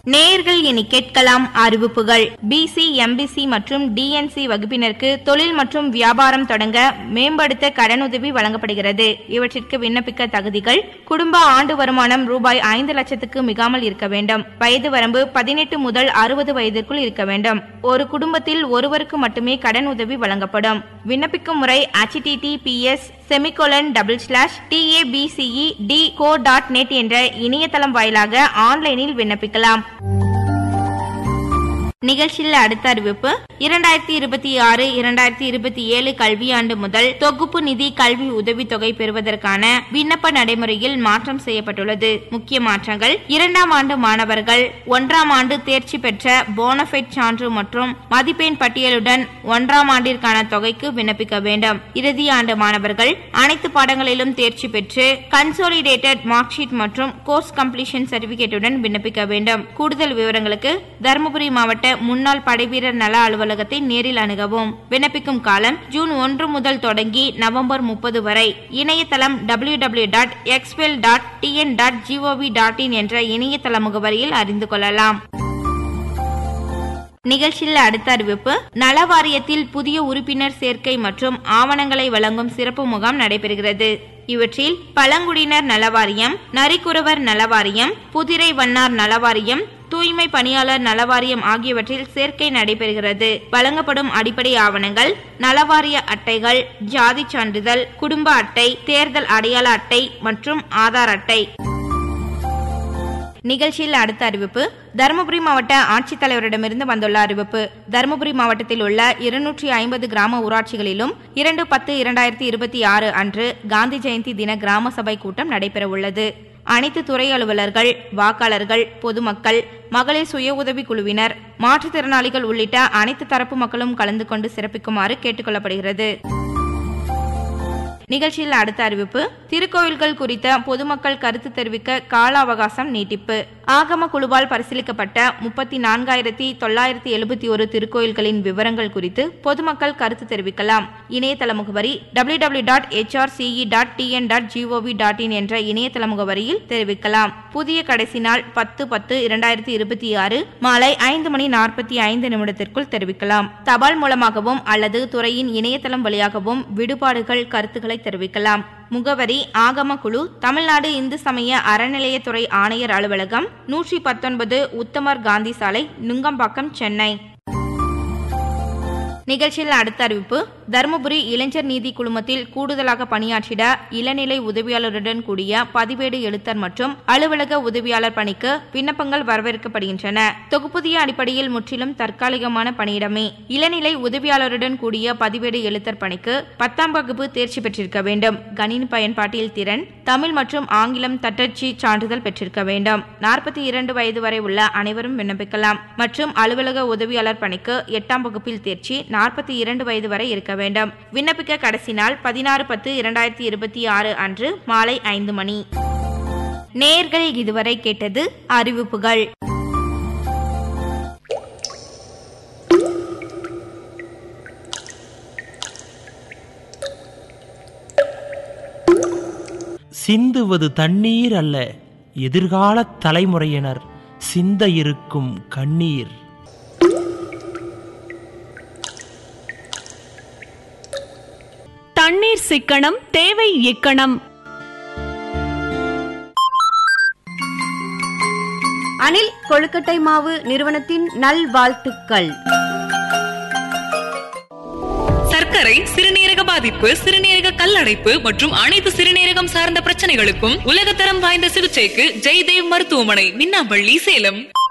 நேயர்கள் இனி கேட்கலாம் அறிவிப்புகள் பிசி எம்பிசி மற்றும் டிஎன்சி வகுப்பினருக்கு தொழில் மற்றும் வியாபாரம் தொடங்க மேம்படுத்த கடனுதவி வழங்கப்படுகிறது இவற்றிற்கு விண்ணப்பிக்க தகுதிகள் குடும்ப ஆண்டு வருமானம் ரூபாய் ஐந்து லட்சத்துக்கு மிகாமல் இருக்க வேண்டும் வயது வரம்பு பதினெட்டு முதல் அறுபது வயதிற்குள் இருக்க வேண்டும் ஒரு குடும்பத்தில் ஒருவருக்கு மட்டுமே கடன் உதவி வழங்கப்படும் விண்ணப்பிக்கும் முறை https semicolon double slash TABCE D co dot net என்ற இணையதளம் வாயிலாக ஆன்லைனில் விண்ணப்பிக்கலாம் நிகழ்ச்சியில் அடுத்த அறிவிப்பு இரண்டாயிரத்தி இருபத்தி ஆறு இரண்டாயிரத்தி இருபத்தி ஏழு கல்வியாண்டு முதல் தொகுப்பு நிதி கல்வி உதவித்தொகை பெறுவதற்கான விண்ணப்ப நடைமுறையில் மாற்றம் செய்யப்பட்டுள்ளது முக்கிய மாற்றங்கள் இரண்டாம் ஆண்டு மாணவர்கள் ஒன்றாம் ஆண்டு தேர்ச்சி பெற்ற போனஃபைட் சான்று மற்றும் மதிப்பெண் பட்டியலுடன் ஒன்றாம் ஆண்டிற்கான தொகைக்கு விண்ணப்பிக்க வேண்டும் இறுதி ஆண்டு மாணவர்கள் அனைத்து பாடங்களிலும் தேர்ச்சி பெற்று கன்சோலிடேட்டட் மார்க் ஷீட் மற்றும் கோர்ஸ் கம்ப்ளீஷன் சர்டிபிகேட்டுடன் விண்ணப்பிக்க வேண்டும் கூடுதல் விவரங்களுக்கு தருமபுரி மாவட்ட முன்னாள் படைவீரர் நல அலுவலகத்தை நேரில் அணுகவும் விண்ணப்பிக்கும் காலம் ஜூன் ஒன்று முதல் தொடங்கி நவம்பர் முப்பது வரை இணையதளம் W W dot expel dot TN dot GOV dot in என்ற இணையதள முகவரியில் அறிந்து கொள்ளலாம் நிகழ்ச்சியில் அடுத்த அறிவிப்பு நல வாரியத்தில் புதிய உறுப்பினர் சேர்க்கை மற்றும் ஆவணங்களை வழங்கும் சிறப்பு முகாம் நடைபெறுகிறது இவற்றில் பழங்குடியினர் நலவாரியம் நரிக்குறவர் நலவாரியம் புதிரை வண்ணார் நலவாரியம் தூய்மை பணியாளர் நலவாரியம் ஆகியவற்றில் சேர்க்கை நடைபெறுகிறது வழங்கப்படும் அடிப்படை ஆவணங்கள் நலவாரிய அட்டைகள் ஜாதி சான்றிதழ் குடும்ப அட்டை தேர்தல் அடையாள அட்டை மற்றும் ஆதார் அட்டை நிகழ்ச்சியில் அடுத்த அறிவிப்பு தருமபுரி மாவட்ட ஆட்சித்தலைவரிடமிருந்து வந்துள்ள அறிவிப்பு தருமபுரி மாவட்டத்தில் உள்ள இருநூற்றி ஐம்பது கிராம ஊராட்சிகளிலும் இரண்டு பத்து இரண்டாயிரத்தி இருபத்தி ஆறு அன்று காந்தி ஜெயந்தி தின கிராம சபை கூட்டம் நடைபெற உள்ளது அனைத்து துறை அலுவலர்கள் வாக்காளர்கள் பொதுமக்கள் மகளிர் சுய உதவி குழுவினர் மாற்றுத்திறனாளிகள் உள்ளிட்ட அனைத்து தரப்பு மக்களும் கலந்து கொண்டு சிறப்பிக்குமாறு கேட்டுக்கொள்ளப்படுகிறது நிகழ்ச்சியில் அடுத்த அறிவிப்பு திருக்கோயில்கள் குறித்த பொதுமக்கள் கருத்து தெரிவிக்க கால அவகாசம் நீட்டிப்பு ஆகம குழுவால் பரிசீலிக்கப்பட்ட முப்பத்தி நான்காயிரத்தி தொள்ளாயிரத்தி எழுபத்தி ஒரு திருக்கோயில்களின் விவரங்கள் குறித்து பொதுமக்கள் கருத்து தெரிவிக்கலாம் இணையதள முகவரி W W dot HRCE dot TN dot GOV dot in என்ற இணையதள முகவரியில் தெரிவிக்கலாம் புதிய கடைசி நாள் பத்து பத்து இரண்டாயிரத்தி இருபத்தி ஆறு மாலை ஐந்து மணி நாற்பத்தி ஐந்து நிமிடத்திற்குள் தெரிவிக்கலாம் தபால் மூலமாகவும் அல்லது துறையின் இணையதளம் வழியாகவும் விடுபாடுகள் கருத்துக்களை தெரிவிக்கலாம் முகவரி ஆகம குழு தமிழ்நாடு இந்து சமய அறநிலையத்துறை ஆணையர் அலுவலகம் நூற்றி பத்தொன்பது உத்தமர் காந்தி சாலை நுங்கம்பாக்கம் சென்னை நிகழ்ச்சியில் அடுத்த அறிவிப்பு தருமபுரி இளைஞர் நீதி குழுமத்தில் கூடுதலாக பணியாற்றிட இளநிலை உதவியாளருடன் கூடிய பதிவேடு எழுத்தர் மற்றும் அலுவலக உதவியாளர் பணிக்கு விண்ணப்பங்கள் வரவேற்கப்படுகின்றன தொகுப்புதிய அடிப்படையில் முற்றிலும் தற்காலிகமான பணியிடமே இளநிலை உதவியாளருடன் கூடிய பதிவேடு எழுத்தர் பணிக்கு பத்தாம் வகுப்பு தேர்ச்சி பெற்றிருக்க வேண்டும் கணினி பயன்பாட்டில் திறன் தமிழ் மற்றும் ஆங்கிலம் தட்டச்சு சான்றிதழ் பெற்றிருக்க வேண்டும் நாற்பத்தி இரண்டு வயது வரை உள்ள அனைவரும் விண்ணப்பிக்கலாம் மற்றும் அலுவலக உதவியாளர் பணிக்கு எட்டாம் வகுப்பில் தேர்ச்சி நாற்பத்தி இரண்டு வயது வரை இருக்க வேண்டும் விண்ணப்பிக்க கடைசி நாள் பதினாறு பத்து இரண்டாயிரத்தி இருபத்தி ஆறு அன்று மாலை ஐந்து மணி நேர்கள் இதுவரை கேட்டது அறிவிப்புகள் சிந்துவது தண்ணீர் அல்ல எதிர்கால தலைமுறையினர் சிந்த இருக்கும் கண்ணீர் தண்ணீர் சிக்கனம் தேவை இக்கணம் அனில் கொழுக்கட்டை மாவு நிறுவனத்தின் நல்வாழ்த்துக்கள் சர்க்கரை சிறுநீரக பாதிப்பு சிறுநீரக கல்லடைப்பு மற்றும் அனைத்து சிறுநீரகம் சார்ந்த பிரச்சனைகளுக்கும் உலகத்தரம் வாய்ந்த சிகிச்சைக்கு ஜெய்தேவ் மருத்துவமனை மின்னாம்பள்ளி சேலம்